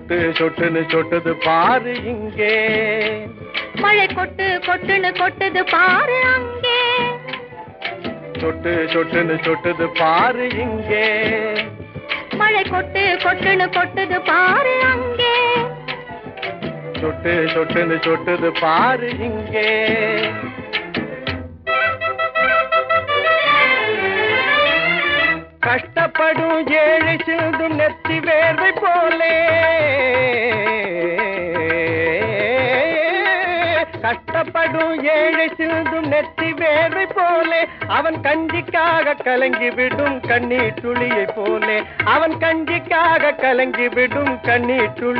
சொட்டு சொட்டுன்னு சொட்டுது பாரு இங்கே மழை கொட்டு கொட்டுன்னு கொட்டுது பாரு அங்கே சொட்டு சொட்டுன்னு சொட்டுது பாரு இங்கே மழை கொட்டு கொட்டுன்னு கொட்டுது பாரு அங்கே சொட்டு சொட்டுன்னு சொட்டுது பாரு இங்கே கஷ்டப்படும் ஏழை சிந்தும் நெத்தி வேர்வை போலே கஷ்டப்படும் ஏழை சிந்தும் நெத்தி வேர்வை போலே அவன் கஞ்சிக்காக கலங்கி விடும் கண்ணீர் துளியை போலே அவன் கஞ்சிக்காக கலங்கி விடும் கண்ணீர் துளி